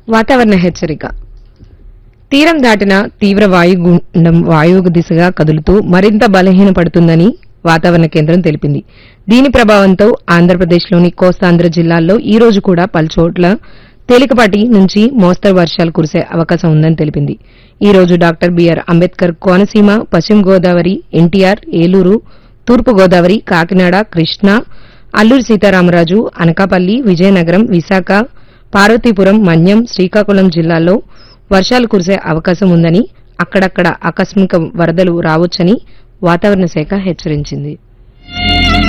వాతావరణ హెచ్చరిక తీరం దాటిన తీవ్ర వాయుగుండం వాయువు దిశగా కదులుతూ మరింత బలహీనపడుతుందని వాతావరణ కేంద్రం తెలిపింది దీని ప్రభావంతో ఆంధ్రప్రదేశ్లోని కోస్తాంధ్ర జిల్లాల్లో ఈ రోజు కూడా పలుచోట్ల తేలికపాటి నుంచి మోస్తరు వర్షాలు కురిసే అవకాశం ఉందని తెలిపింది ఈ రోజు డాక్టర్ బిఆర్ అంబేద్కర్ కోనసీమ పశ్చిమ గోదావరి ఎన్టీఆర్ ఏలూరు తూర్పు గోదావరి కాకినాడ కృష్ణా అల్లూరి సీతారామరాజు అనకాపల్లి విజయనగరం విశాఖ పార్వతీపురం మన్యం శ్రీకాకుళం జిల్లాల్లో వర్షాలు కురిసే అవకాశం ఉందని అక్కడక్కడ ఆకస్మిక వరదలు రావచ్చని వాతావరణ శాఖ హెచ్చరించింది